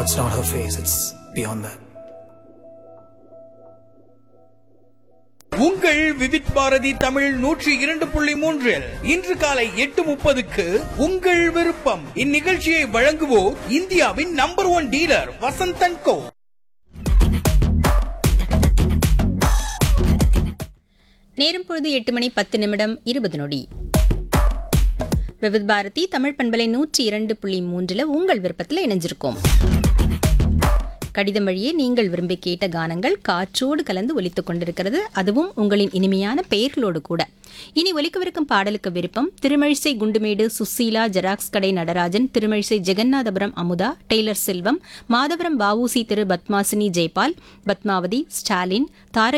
it's not her face, it's beyond that. உங்கள் விவித் பாரதி தமிழ் நூற்றி இரண்டு புள்ளி மூன்றில் இன்று காலை எட்டு முப்பதுக்கு உங்கள் விருப்பம் இந்நிகழ்ச்சியை வழங்குவோர் இந்தியாவின் number one dealer Vasanthan co நேரம் பொழுது எட்டு மணி பத்து நிமிடம் இருபது நொடி விவித் பாரதி தமிழ் பண்பலை நூற்றி இரண்டு புள்ளி மூன்றில் உங்கள் விருப்பத்தில் இணைஞ்சிருக்கோம் கடிதம் வழியே நீங்கள் விரும்பி கேட்ட கானங்கள் காற்றோடு கலந்து ஒலித்துக் கொண்டிருக்கிறது அதுவும் உங்களின் இனிமையான பெயர்களோடு கூட இனி ஒலிக்கவிருக்கும் பாடலுக்கு விருப்பம் திருமழிசை குண்டுமேடு சுசீலா ஜெராக்ஸ் கடை நடராஜன் திருமழிசை ஜெகநாதபுரம் அமுதா டெய்லர் செல்வம் மாதவரம் வஉசி திரு பத்மாசினி ஜெய்பால் பத்மாவதி ஸ்டாலின் தாரக்